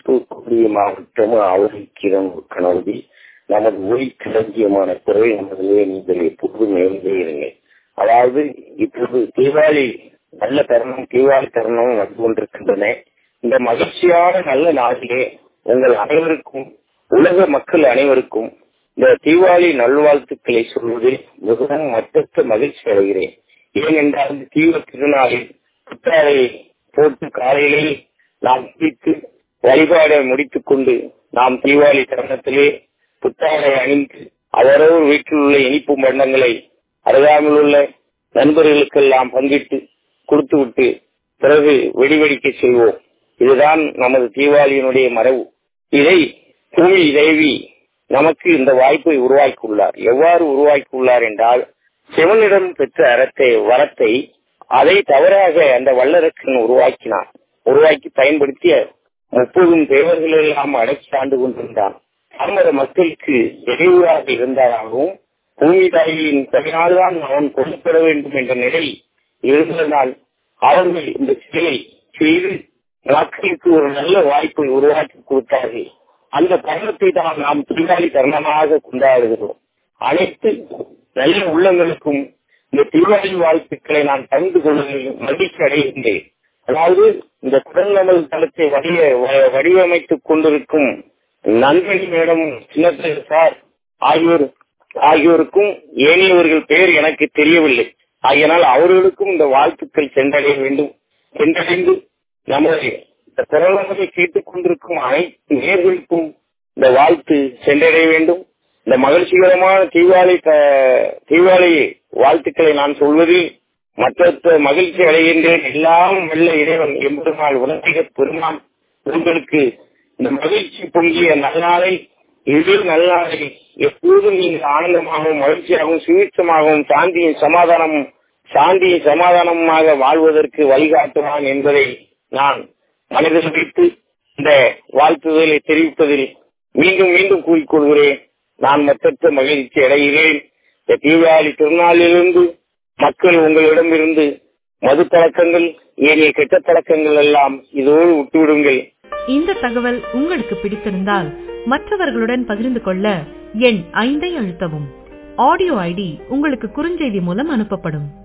தூத்துக்குடி மாவட்டம் ஆவரிக்கிறம் கணவதி நமது ஒளி களஞ்சியமான குரல் நமது நீங்கள் எப்போதும் எழுந்தே இருங்க அதாவது இப்போது தீபாவளி நல்ல தருணம் தீபாவளி தருணம் வந்து கொண்டிருக்கின்றன இந்த மகிழ்ச்சியான நல்ல நாளிலே உங்கள் அனைவருக்கும் உலக மக்கள் அனைவருக்கும் இந்த தீபாவளி நல்வாழ்த்துக்களை சொல்வதில் மிகவும் மற்றற்ற மகிழ்ச்சி அடைகிறேன் ஏனென்றால் இந்த தீப திருநாளில் புத்தாடையை போட்டு காலையிலே நாம் குளித்து வழிபாடை முடித்துக் கொண்டு நாம் தீபாவளி தருணத்திலே புத்தாடை அணிந்து அவரவர் வீட்டில் உள்ள இனிப்பு பண்டங்களை அருகாமையில் உள்ள நண்பர்களுக்கெல்லாம் பங்கிட்டு கொடுத்து விட்டு பிறகு வெடிவெடிக்க செய்வோம் இதுதான் நமது தீபாவளியினுடைய மரபு இதை பூமி தேவி நமக்கு இந்த வாய்ப்பை உருவாக்கியுள்ளார் எவ்வாறு உருவாக்கியுள்ளார் என்றால் சிவனிடம் பெற்ற அறத்தை வரத்தை அதை தவறாக அந்த வல்லரசன் உருவாக்கினான் உருவாக்கி பயன்படுத்திய முப்பதும் தேவர்கள் எல்லாம் அடக்கி ஆண்டு கொண்டிருந்தான் பாமர மக்களுக்கு இடையூறாக இருந்தாலும் பூமி தாயின் தவினால்தான் அவன் கொல்லப்பட வேண்டும் என்ற நிலை இருந்ததனால் அவர்கள் இந்த செயலை செய்து மக்களுக்கு ஒரு நல்ல வாய்ப்பை உருவாக்கி கொடுத்தார்கள் அந்த தருணத்தை தான் நாம் தீபாவளி தருணமாக கொண்டாடுகிறோம் அனைத்து நல்ல உள்ளங்களுக்கும் இந்த தீபாவளி வாழ்த்துக்களை நான் பகிர்ந்து கொள்வதில் மகிழ்ச்சி அடைகின்றேன் அதாவது இந்த குடல்நமல் தளத்தை வடிவ வடிவமைத்துக் கொண்டிருக்கும் நண்பனி மேடம் சின்னத்திரை சார் ஆகியோர் ஆகியோருக்கும் ஏனையவர்கள் பெயர் எனக்கு தெரியவில்லை ஆகையினால் அவர்களுக்கும் இந்த வாழ்த்துக்கள் சென்றடைய வேண்டும் சென்றடைந்து நமது இந்த குரலங்களை கேட்டுக் கொண்டிருக்கும் அனைத்து நேர்களுக்கும் இந்த வாழ்த்து சென்றடைய வேண்டும் இந்த மகிழ்ச்சிகரமான தீபாவளி தீபாவளி வாழ்த்துக்களை நான் சொல்வதில் மற்ற மகிழ்ச்சி அடைகின்றேன் எல்லாம் வெள்ள இறைவன் எம்பெருமாள் உலகிக பெருமான் உங்களுக்கு இந்த மகிழ்ச்சி பொங்கிய நல்நாளை இது நல்நாளை எப்போதும் நீங்கள் ஆனந்தமாகவும் மகிழ்ச்சியாகவும் சுவீட்சமாகவும் சாந்தியும் சமாதானமும் சாந்தியும் சமாதானமாக வாழ்வதற்கு வழிகாட்டுவான் என்பதை நான் மனதில் வைத்து இந்த வாழ்த்துதலை தெரிவிப்பதில் மீண்டும் மீண்டும் கூறிக்கொள்கிறேன் நான் மற்ற மகிழ்ச்சி அடைகிறேன் இந்த தீபாவளி திருநாளிலிருந்து மக்கள் உங்களிடமிருந்து மது பழக்கங்கள் ஏனைய கெட்ட பழக்கங்கள் எல்லாம் இதோடு விட்டுவிடுங்கள் இந்த தகவல் உங்களுக்கு பிடித்திருந்தால் மற்றவர்களுடன் பகிர்ந்து கொள்ள எண் ஐந்தை அழுத்தவும் ஆடியோ ஐடி உங்களுக்கு குறுஞ்செய்தி மூலம் அனுப்பப்படும்